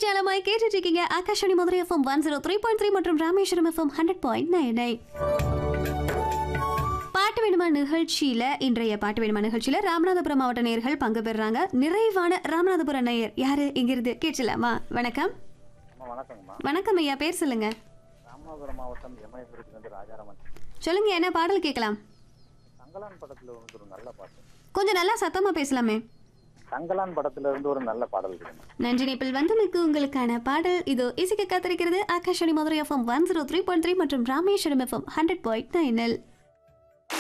ஜாலமாய் கேட்டுட்டு இருக்கீங்க Akashvani Madurai FM one zero three point three மற்றும் Rameswaram FM hundred point nine nine பாட்டு வேணுமா நிகழ்ச்சியில இன்றைய பாட்டு வேணுமா நிகழ்ச்சியில ராமநாதபுரம் மாவட்ட நேயர்கள் பங்கு பெறுறாங்க நிறைவான ராமநாதபுரம் நேயர் யாரு இங்கிருந்து கேட்கலாமா வணக்கம் அம்மா வணக்கங்கம்மா வணக்கம் ஐயா பேர் சொல்லுங்க ராமநாதபுரம் மாவட்டம் எம்ஐபுரத்துலேருந்து ராஜாராமன் சொல்லுங்க என்ன பாடல் கேட்கலாம் தங்கலான் படத்துல வந்து ஒரு நல்ல பாட்டு கொஞ்சம் நல்லா சத்தமா பேசலாமே தங்கலான் படத்துல இருந்து ஒரு நல்ல பாடல் இருக்குங்க நன்றி நேப்பில் வந்தமைக்கு உங்களுக்கான பாடல் இதோ இசைக்க காத்திருக்கிறது Akashvani Madurai FM one zero three point three மற்றும் ராமேஸ்வரம் எஃப்எம் ஹண்ட்ரட் பாயிண்ட் நைனில்